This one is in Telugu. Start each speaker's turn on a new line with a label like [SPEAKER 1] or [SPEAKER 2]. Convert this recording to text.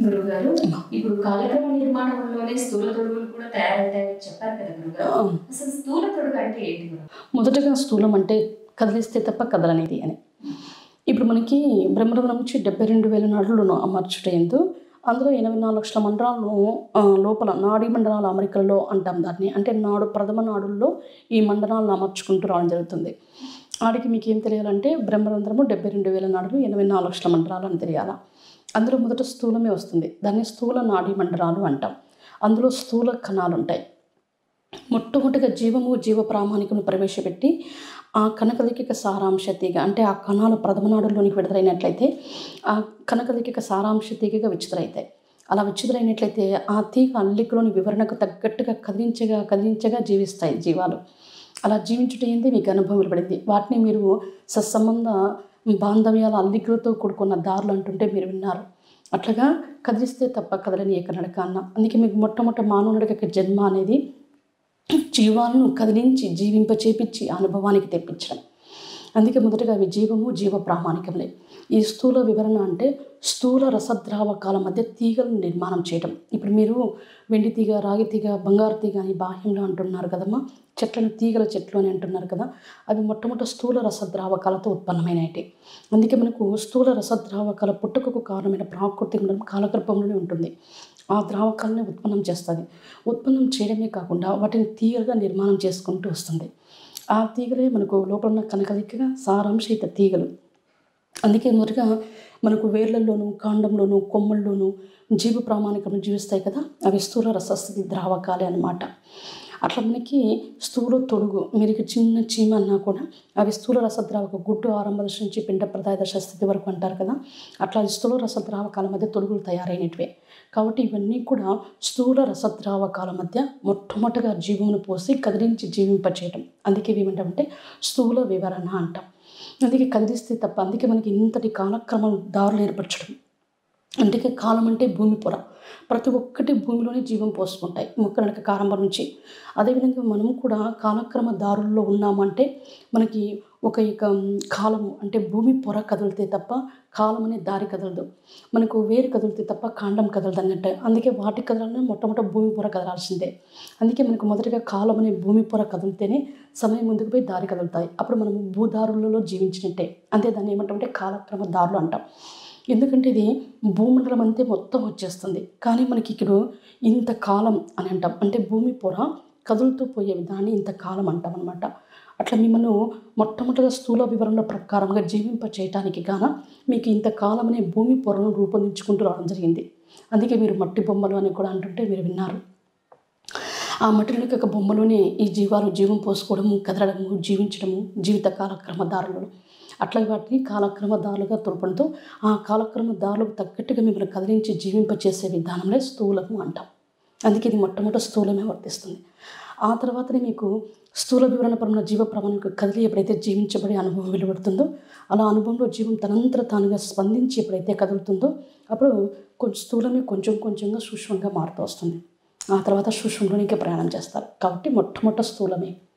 [SPEAKER 1] గురుగారు ఇప్పుడు కాలక్రమ నిర్మాణంలోనే స్థూల తొడుగులు కూడా తయారవుతాయని చెప్పారు కదా గురుగారు అసలు స్థూల తొడుగు అంటే ఏంటి గురు
[SPEAKER 2] మొదటగా స్థూలం అంటే కదిలిస్తే తప్ప కదలనేది అని ఇప్పుడు మనకి బ్రహ్మరంధ్రం నుంచి డెబ్బై రెండు వేల నాడులను అమర్చుట ఎందు అందులో ఎనభై నాలుగు లక్షల మండలాలను ఆ, లోపల నాడీ మండలాల అమరికల్లో అంటాం దాన్ని అంటే నాడు ప్రథమ నాడుల్లో ఈ మండలాలను అమర్చుకుంటూ రావడం జరుగుతుంది ఆడికి మీకు ఏం తెలియాలంటే బ్రహ్మరంధ్రము డెబ్బై రెండు వేల నాడులు ఎనభై నాలుగు లక్షల మండలాలు అని తెలియాలా అందులో మొదట స్థూలమే వస్తుంది దాన్ని స్థూల నాడీ మండలాలు అంటాం అందులో స్థూల కణాలు ఉంటాయి మొట్టమొదటిగా జీవము జీవ ప్రామాణికను ప్రవేశపెట్టి ఆ కనకలిక సారాంశ తీగ అంటే ఆ కణాలు ప్రథమ నాడుల్లోనికి విడుదలైనట్లయితే ఆ కనకలిక సారాంశ తీగగా విచ్చుదలవుతాయి అలా విచ్చుదలైనట్లయితే ఆ తీగ అల్లికలోని వివరణకు తగ్గట్టుగా కదిలించగా కదిలించగా జీవిస్తాయి జీవాలు అలా జీవించుట ఏంది మీకు అనుభవం వెలువడింది వాటిని మీరు సత్సంబంధ బాంధవ్యాల అల్లికలతో కూడుకున్న దారులు అంటుంటే మీరు విన్నారు అట్లాగా కదిలిస్తే తప్ప కదలని ఏకనడక అన్న అందుకే మీకు మొట్టమొదటి మానవుడికి జన్మ అనేది జీవాలను కదిలించి జీవింప చేపించి అనుభవానికి తెప్పించడం అందుకే మొదటగా అవి జీవము జీవ ప్రామాణికములే ఈ స్థూల వివరణ అంటే స్థూల రసద్రావకాల మధ్య తీగలను నిర్మాణం చేయడం ఇప్పుడు మీరు వెండి తీగ రాగి తీగ బంగారు తీగ అని బాహ్యంలో అంటున్నారు కదమ్మా చెట్లను తీగల చెట్లు అని అంటున్నారు కదా అవి మొట్టమొదటి స్థూల రసద్రావకాలతో ఉత్పన్నమైనవి అందుకే మనకు స్థూల రసద్రావకాల పుట్టుకకు కారణమైన ప్రాకృతిక గుణం కాలగర్భంలోనే ఉంటుంది ఆ ద్రావకాలని ఉత్పన్నం చేస్తుంది ఉత్పన్నం చేయడమే కాకుండా వాటిని తీగలుగా నిర్మాణం చేసుకుంటూ వస్తుంది ఆ తీగలే మనకు లోపల ఉన్న కనకలికగా సారాంశిత తీగలు అందుకే మొదటగా మనకు వేర్లలోను కాండంలోను కొమ్మల్లోను జీవ ప్రామాణికము జీవిస్తాయి కదా అవి స్థూల రసస్థితి ద్రావకాలే అన్నమాట అట్లా మనకి స్థూల తొడుగు మీరు ఇక చిన్న చీమ అన్నా కూడా అవి స్థూల రసద్రావక గుడ్డు ఆరంభ దశ నుంచి పిండ ప్రదాయ దశ స్థితి వరకు అంటారు కదా అట్లా ఈ స్థూల రసద్రావకాల మధ్య తొడుగులు తయారైనటివే కాబట్టి ఇవన్నీ కూడా స్థూల రసద్రావకాల మధ్య మొట్టమొదటిగా జీవమును పోసి కదిలించి జీవింపచేయటం అందుకే ఇవి ఏమంటామంటే స్థూల వివరణ అంటాం అందుకే కదిలిస్తే తప్ప అందుకే మనకి ఇంతటి కాలక్రమం దారులు ఏర్పరచడం అందుకే కాలం అంటే భూమి పొర ప్రతి ఒక్కటి భూమిలోనే జీవం పోసుకుంటాయి మొక్కనడక కారంభం నుంచి అదేవిధంగా మనం కూడా కాలక్రమ దారుల్లో ఉన్నామంటే మనకి ఒక ఇక కాలము అంటే భూమి పొర కదిలితే తప్ప కాలం అనే దారి కదలదు మనకు వేరు కదిలితే తప్ప కాండం కదలదు అన్నట్టు అందుకే వాటి కదలనే మొట్టమొదటి భూమి పొర కదలాల్సిందే అందుకే మనకు మొదటిగా కాలం అనే భూమి పొర కదిలితేనే సమయం ముందుకు పోయి దారి కదులుతాయి అప్పుడు మనము భూదారులలో జీవించినట్టే అంతే దాన్ని ఏమంటామంటే కాలక్రమ దారులు అంటాం ఎందుకంటే ఇది భూమండలం అంతే మొత్తం వచ్చేస్తుంది కానీ మనకి ఇక్కడ ఇంత కాలం అని అంటాం అంటే భూమి పొర కదులుతూ పోయే విధాన్ని ఇంత కాలం అంటాం అనమాట అట్లా మిమ్మల్ని మొట్టమొదటిగా స్థూల వివరణ ప్రకారంగా జీవింప చేయటానికి గాన మీకు ఇంత కాలం అనే భూమి పొరను రూపొందించుకుంటూ రావడం జరిగింది అందుకే మీరు మట్టి బొమ్మలు అని కూడా అంటుంటే మీరు విన్నారు ఆ మట్టిలోకి ఒక బొమ్మలోనే ఈ జీవాలు జీవం పోసుకోవడము కదలడము జీవించడము జీవిత కాలక్రమ దారులు అట్లా వాటిని కాలక్రమ దారులుగా తోడ్పడంతో ఆ కాలక్రమ దారులకు తగ్గట్టుగా మిమ్మల్ని కదిలించి జీవింపచేసే విధానంలో స్థూలము అంటాం అందుకే ఇది మొట్టమొదటి స్థూలమే వర్తిస్తుంది ఆ తర్వాతనే మీకు స్థూల వివరణపరమైన జీవ ప్రమాణం కదిలి ఎప్పుడైతే జీవించబడే అనుభవం వెలువడుతుందో అలా అనుభవంలో జీవం తనంతర తానుగా స్పందించి ఎప్పుడైతే కదులుతుందో అప్పుడు కొంచెం స్థూలమే కొంచెం కొంచెంగా సూక్ష్మంగా మారుతూ వస్తుంది ఆ తర్వాత సూక్ష్మంలోనికి ప్రయాణం చేస్తారు కాబట్టి మొట్టమొదటి స్థూలమే